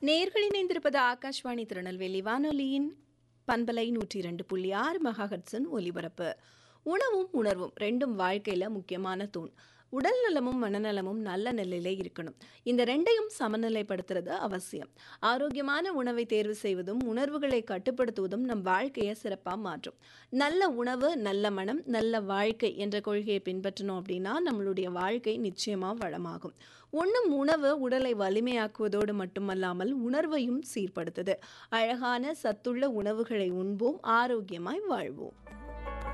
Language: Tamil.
நேர்கள் இணைந்திருப்பது ஆகாஷ்வாணி திருநெல்வேலி வானொலியின் பண்பலை நூற்றி இரண்டு புள்ளி ஆறு மெகாஹட்ஸின் ஒலிபரப்பு உணவும் உணர்வும் ரெண்டும் வாழ்க்கையில் முக்கியமான தூண் உடல் நலமும் மனநலமும் நல்ல நிலையில இருக்கணும் இந்த ரெண்டையும் சமநிலைப்படுத்துறது அவசியம் ஆரோக்கியமான உணவை தேர்வு செய்வதும் உணர்வுகளை கட்டுப்படுத்துவதும் நம் வாழ்க்கையை சிறப்பாக மாற்றும் நல்ல உணவு நல்ல மனம் நல்ல வாழ்க்கை என்ற கொள்கையை பின்பற்றினோம் அப்படின்னா நம்மளுடைய வாழ்க்கை நிச்சயமாக வளமாகும் உண்ணும் உணவு உடலை வலிமையாக்குவதோடு மட்டுமல்லாமல் உணர்வையும் சீர்படுத்துது அழகான சத்துள்ள உணவுகளை உண்போம் ஆரோக்கியமாய் வாழ்வோம்